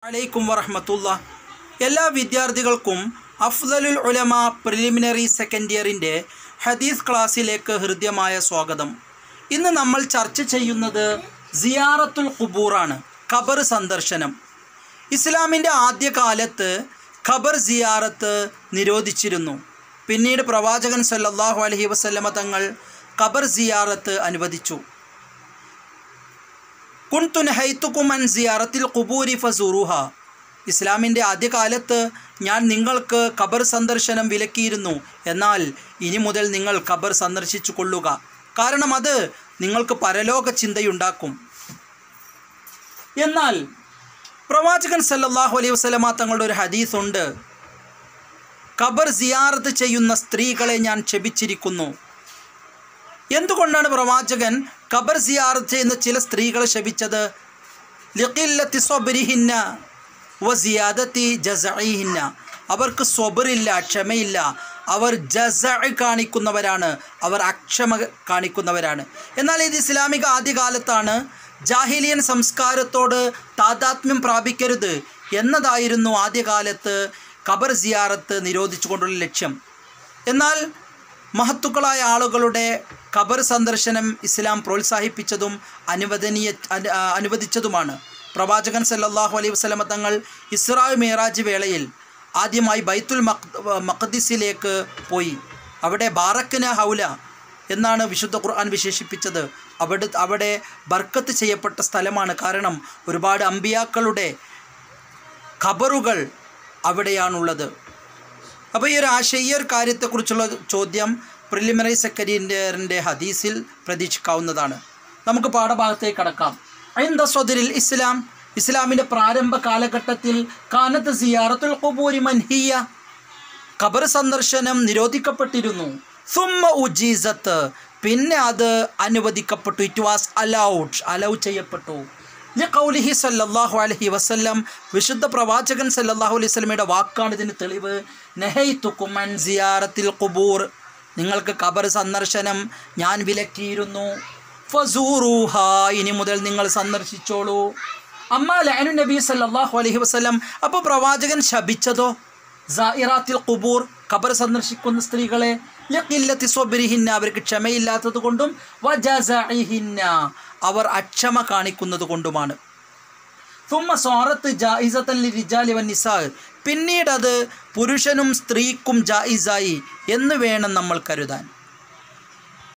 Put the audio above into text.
അലൈക്കും വറഹമത്തുള്ള എല്ലാ വിദ്യാർത്ഥികൾക്കും അഫ്ദലുൽ ഉലമ പ്രിലിമിനറി സെക്കൻഡ് ഇയറിൻ്റെ ഹദീസ് ക്ലാസ്സിലേക്ക് ഹൃദ്യമായ സ്വാഗതം ഇന്ന് നമ്മൾ ചർച്ച ചെയ്യുന്നത് സിയാറത്തുൽ ഖുബൂറാണ് ഖബർ സന്ദർശനം ഇസ്ലാമിൻ്റെ ആദ്യകാലത്ത് ഖബർ സിയാറത്ത് നിരോധിച്ചിരുന്നു പിന്നീട് പ്രവാചകൻ സല്ലല്ലാഹു അലൈഹി വസല്ലമ തങ്ങൾ ഖബർ സിയാറത്ത് അനുവദിച്ചു കുൻതു നഹൈത്തുക്കും അൻ സിയാറത്തിൽ ഖുബൂരി ഫസൂറുഹ ഇസ്ലാമിൻ്റെ ആദ്യകാലത്ത് ഞാൻ നിങ്ങൾക്ക് ഖബർ സന്ദർശനം വിലക്കിയിരുന്നു എന്നാൽ ഇനി മുതൽ നിങ്ങൾ ഖബർ സന്ദർശിച്ചു കൊള്ളുക കാരണം അത് നിങ്ങൾക്ക് പരലോക ചിന്തയുണ്ടാക്കും എന്നാൽ പ്രവാചകൻ സല്ലല്ലാഹു അലൈഹി വസല്ലമ തങ്ങളുടെ ഒരു ഹദീസ് ഉണ്ട് ഖബർ സിയാറത്ത് ചെയ്യുന്ന സ്ത്രീകളെ ഞാൻ ക്ഷപിച്ചിരിക്കുന്നു എന്തുകൊണ്ടാണ് പ്രവാചകൻ ഖബർ സിയാറത്ത് ചെയ്യുന്ന ചില സ്ത്രീകളെ ശപിച്ചത് ലിഖില്ലത്തി സ്വബരിഹിന്ന വ സിയാദത്തി ജസഇഹിന്ന അവർക്ക് സ്വബറില്ല ക്ഷമയില്ല അവർ ജസ കാണിക്കുന്നവരാണ് അവർ അക്ഷമ കാണിക്കുന്നവരാണ് എന്നാൽ ഇത് ഇസ്ലാമിക ആദ്യകാലത്താണ് ജാഹിലിയൻ സംസ്കാരത്തോട് താതാത്മ്യം പ്രാപിക്കരുത് എന്നതായിരുന്നു ആദ്യകാലത്ത് ഖബർ സിയാറത്ത് നിരോധിച്ചുകൊണ്ടുള്ള ലക്ഷ്യം എന്നാൽ മഹത്തുക്കളായ ആളുകളുടെ ഖബർ സന്ദർശനം ഇസ്ലാം പ്രോത്സാഹിപ്പിച്ചതും അനുവദനീയ അനു- ആ, അനുവദിച്ചതുമാണ് പ്രവാചകൻ സല്ലല്ലാഹു അലൈഹി വസല്ലമ തങ്ങൾ ഇസ്രാ മേറാജ് വേളയിൽ ആദ്യമായി ബൈത്തുൽ മഖ് മഖദിസിലേക്ക് പോയി അവിടെ ബാറക്കിന ഹൗല എന്നാണ് വിശുദ്ധ ഖുർആൻ വിശേഷിപ്പിച്ചത് അവിടെ അവിടെ ബർക്കത്ത് ചെയ്യപ്പെട്ട സ്ഥലമാണ് കാരണം ഒരുപാട് അമ്പിയാക്കളുടെ ഖബറുകൾ അവിടെയാണുള്ളത് അപ്പോൾ ഈ ഒരു ആശയ ഈ ഒരു കാര്യത്തെക്കുറിച്ചുള്ള ചോദ്യം പ്രിലിമിനറി സെക്രട്ടറിൻ്റെ ഹദീസിൽ പ്രതീക്ഷിക്കാവുന്നതാണ് നമുക്ക് പാഠഭാഗത്തേക്ക് കടക്കാം ഐന്ദ സ്വദരിൽ ഇസ്ലാം ഇസ്ലാമിൻ്റെ പ്രാരംഭ കാലഘട്ടത്തിൽ കാനത്ത് സിയാറത്തുൽ ഖുബൂരി മൻഹിയ ഖബർ സന്ദർശനം നിരോധിക്കപ്പെട്ടിരുന്നു സുമ്മ ഉജീസത്ത് പിന്നെ അത് അനുവദിക്കപ്പെട്ടു ഇറ്റ് വാസ് അലൗഡ് അലൗ ചെയ്യപ്പെട്ടു ലിഖൗലിഹി സല്ലല്ലാഹു അലൈഹി വസല്ലം വിശുദ്ധ പ്രവാചകൻ സല്ലല്ലാഹു അലൈഹി വസല്ലമയുടെ വാക്കാണ് ഇതിന് തെളിവ് നഹൈതുക്കും അൻ സിയാറത്തിൽ ഖുബൂർ നിങ്ങൾക്ക് ഖബർ സന്ദർശനം ഞാൻ വിലക്കിയിരുന്നു ഫസൂറുഹ ഇനി മുതൽ നിങ്ങൾ സന്ദർശിച്ചോളൂ അമ്മ ലഅനു നബി സല്ലല്ലാഹു അലൈഹി വസല്ലം അപ്പോൾ പ്രവാചകൻ ശപിച്ചതോ സായിറാത്തിൽ ഖുബൂർ ഖബർ സന്ദർശിക്കുന്ന സ്ത്രീകളെ ലഖില്ലത്തി സ്വബരിഹിന്ന അവർക്ക് ക്ഷമയില്ലാത്തത് കൊണ്ടും വജസഇഹിന്ന അവർ അക്ഷമ കാണിക്കുന്നത് കൊണ്ടുമാണ് തുമ്മ സ്വാറത്ത് ജായിസത്തൻ ലിരിജാലി വൻ നിസാ പിന്നീട് അത് പുരുഷനും സ്ത്രീക്കും ജായിസായി എന്ന് വേണം നമ്മൾ കരുതാൻ